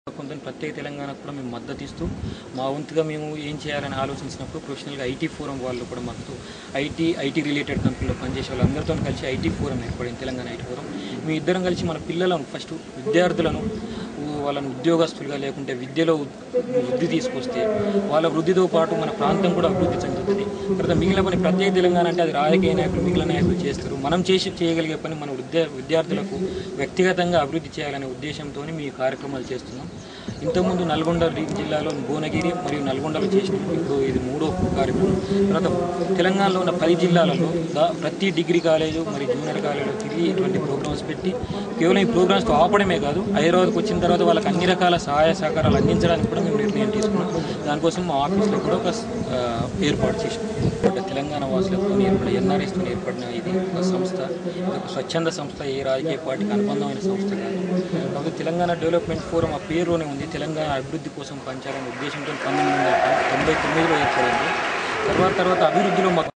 కొంత ప్రత్యేక తెలంగాణకు కూడా మేము మద్దతు ఇస్తూ మా వంతుగా మేము ఏం చేయాలని ఆలోచించినప్పుడు ప్రొఫెషనల్గా ఐటీ ఫోరం వాళ్ళు కూడా మాకు ఐటీ ఐటీ రిలేటెడ్ కంపెనీలో పనిచేసే వాళ్ళందరితో కలిసి ఐటీ ఫోరం ఏర్పడింది తెలంగాణ ఐటీ ఫోరం మీ ఇద్దరం కలిసి మన పిల్లలను ఫస్ట్ విద్యార్థులను ఊ- వాళ్ళని ఉద్యోగస్తులుగా లేకుంటే విద్యలో ఉ- వృద్ధి తీసుకొస్తే వాళ్ళ వృద్ధితో పాటు మన ప్రాంతం కూడా అభివృద్ధి చెందుతుంది తర్వాత మిగిలిన పని ప్రత్యేక తెలంగాణ అంటే అది రాజకీయ నాయకులు మిగిలిన నాయకులు చేస్తారు మనం చేసి చేయగలిగే పని మన విద్యా విద్యార్థులకు వ్యక్తిగతంగా అభివృద్ధి చేయాలనే ఉద్దేశంతో మీ కార్యక్రమాలు చేస్తున్నాం ఇంతకుముందు నల్గొండ రి- జిల్లాలో భువనగిరి మరియు నల్గొండలో చేసినాం ఇప్పుడు ఇది మూడో కార్యక్రమం తర్వాత తెలంగాణలో ఉన్న పది జిల్లాలలో దా- ప్రతి డిగ్రీ కాలేజు మరియు జూనియర్ కాలేజీలో తిరిగి ఇటువంటి ప్రోగ్రామ్స్ పెట్టి కేవలం ఈ ప్రోగ్రామ్స్తో ఆపడమే కాదు హైదరాబాద్కి వచ్చిన తర్వాత వాళ్ళకి అన్ని రకాల సహాయ సహకారాలు అందించడానికి కూడా మేము నిర్ణయం తీసుకున్నాం దానికోసం మా ఆఫీస్లో కూడా ఒక ఆ, ఏర్పాటు చేసినాం ఒక తెలంగాణ వాసులతో ఏర్పడిన ఎన్ఆర్ఎస్తో ఏర్పడిన ఇది ఒక సంస్థ ఇది ఒక స్వచ్ఛంద సంస్థ ఏ రాజకీయ పార్టీకి అనుబంధమైన సంస్థ కాదు కాబట్టి తెలంగాణ డెవలప్మెంట్ ఫోరం ఆ పేరులోనే ఉంది తెలంగాణ అభివృద్ధి కోసం పనిచేయాలనే ఉద్దేశంతో పంతొమ్మిది వందల తొంభై తొమ్మిదిలో ఏర్పడింది తర్వాత తర్వాత అభివృద్ధిలో మాకు